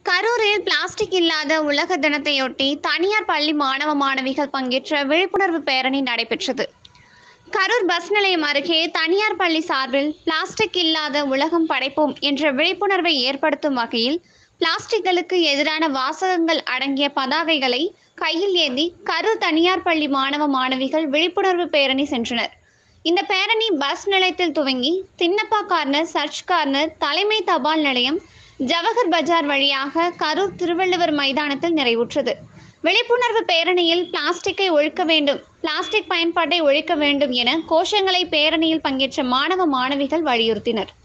கரூரில் பிளாஸ்டிக் இல்லாத உலக தினத்தையொட்டி தனியார் பள்ளி மாணவ மாணவிகள் பங்கேற்ற விழிப்புணர்வு பேரணி நடைபெற்றது கரூர் பஸ் நிலையம் அருகே தனியார் பள்ளி சார்பில் பிளாஸ்டிக் இல்லாத உலகம் படைப்போம் என்ற விழிப்புணர்வை ஏற்படுத்தும் வகையில் பிளாஸ்டிக்களுக்கு எதிரான வாசகங்கள் அடங்கிய பதாகைகளை கையில் ஏந்தி கரூர் தனியார் பள்ளி மாணவ மாணவிகள் விழிப்புணர்வு பேரணி சென்றனர் இந்த பேரணி பஸ் நிலையத்தில் துவங்கி தின்னப்பா கார்னர் சர்ச் கார்னர் தலைமை தபால் நிலையம் ஜவஹர் பஜார் வழியாக கரூர் திருவள்ளுவர் மைதானத்தில் நிறைவுற்றது விழிப்புணர்வு பேரணியில் பிளாஸ்டிக்கை ஒழிக்க வேண்டும் பிளாஸ்டிக் பயன்பாட்டை ஒழிக்க வேண்டும் என கோஷங்களை பேரணியில் பங்கேற்ற மாணவ மாணவிகள் வலியுறுத்தினர்